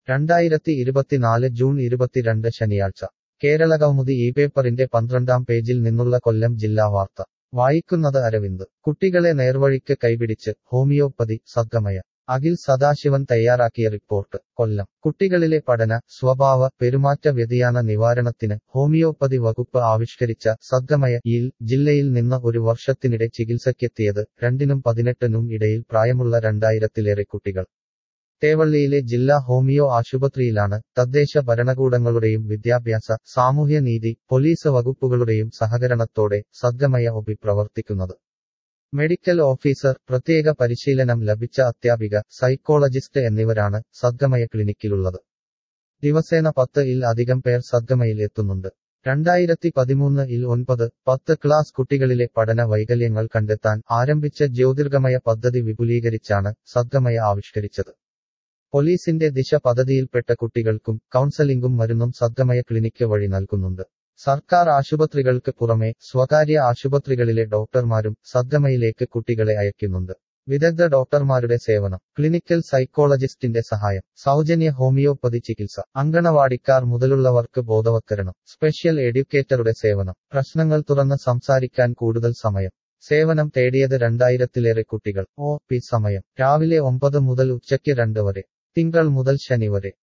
രണ്ടായിരത്തി ഇരുപത്തിനാല് ജൂൺ ഇരുപത്തിരണ്ട് ശനിയാഴ്ച കേരള കൗമുദി ഈ പേപ്പറിന്റെ പന്ത്രണ്ടാം പേജിൽ നിന്നുള്ള കൊല്ലം ജില്ലാ വാർത്ത വായിക്കുന്നത് അരവിന്ദ് കുട്ടികളെ നേർവഴിക്ക് കൈപിടിച്ച് ഹോമിയോപ്പതി സദ്ഗമയ അഖിൽ സദാശിവൻ തയ്യാറാക്കിയ റിപ്പോർട്ട് കൊല്ലം കുട്ടികളിലെ പഠന സ്വഭാവ പെരുമാറ്റ വ്യതിയാന നിവാരണത്തിന് ഹോമിയോപ്പതി വകുപ്പ് ആവിഷ്കരിച്ച സദ്ഗമയ യിൽ ജില്ലയിൽ നിന്ന് ഒരു വർഷത്തിനിടെ ചികിത്സയ്ക്കെത്തിയത് രണ്ടിനും പതിനെട്ടിനും ഇടയിൽ പ്രായമുള്ള രണ്ടായിരത്തിലേറെ കുട്ടികൾ തേവള്ളിയിലെ ജില്ലാ ഹോമിയോ ആശുപത്രിയിലാണ് തദ്ദേശ ഭരണകൂടങ്ങളുടെയും വിദ്യാഭ്യാസ സാമൂഹ്യനീതി പോലീസ് വകുപ്പുകളുടെയും സഹകരണത്തോടെ സദ്ഗമയ ഒബി പ്രവർത്തിക്കുന്നത് മെഡിക്കൽ ഓഫീസർ പ്രത്യേക പരിശീലനം ലഭിച്ച അധ്യാപിക സൈക്കോളജിസ്റ്റ് എന്നിവരാണ് സദ്ഗമയ ക്ലിനിക്കിലുള്ളത് ദിവസേന പത്ത് ഇൽ അധികം പേർ സദ്ഗമയിൽ എത്തുന്നുണ്ട് രണ്ടായിരത്തി പതിമൂന്ന് ഇൽ ഒൻപത് പത്ത് ക്ലാസ് കുട്ടികളിലെ പഠന വൈകല്യങ്ങൾ കണ്ടെത്താൻ ആരംഭിച്ച ജ്യോതിർഗമയ പദ്ധതി വിപുലീകരിച്ചാണ് സദ്ഗമയ ആവിഷ്കരിച്ചത് പോലീസിന്റെ ദിശ പദ്ധതിയിൽപ്പെട്ട കുട്ടികൾക്കും കൗൺസലിംഗും മരുന്നും സദ്ഗമയ ക്ലിനിക്ക് വഴി നൽകുന്നുണ്ട് സർക്കാർ ആശുപത്രികൾക്ക് പുറമെ സ്വകാര്യ ആശുപത്രികളിലെ ഡോക്ടർമാരും സദ്ഗമയിലേക്ക് കുട്ടികളെ അയക്കുന്നുണ്ട് വിദഗ്ധ ഡോക്ടർമാരുടെ സേവനം ക്ലിനിക്കൽ സൈക്കോളജിസ്റ്റിന്റെ സഹായം സൗജന്യ ഹോമിയോപ്പതി ചികിത്സ അങ്കണവാടിക്കാർ മുതലുള്ളവർക്ക് ബോധവത്കരണം സ്പെഷ്യൽ എഡ്യൂക്കേറ്ററുടെ സേവനം പ്രശ്നങ്ങൾ തുറന്ന് സംസാരിക്കാൻ കൂടുതൽ സമയം സേവനം തേടിയത് രണ്ടായിരത്തിലേറെ കുട്ടികൾ ഒ പി സമയം രാവിലെ ഒമ്പത് മുതൽ ഉച്ചയ്ക്ക് രണ്ട് വരെ തിങ്കൾ മുതൽ ശനി വരെ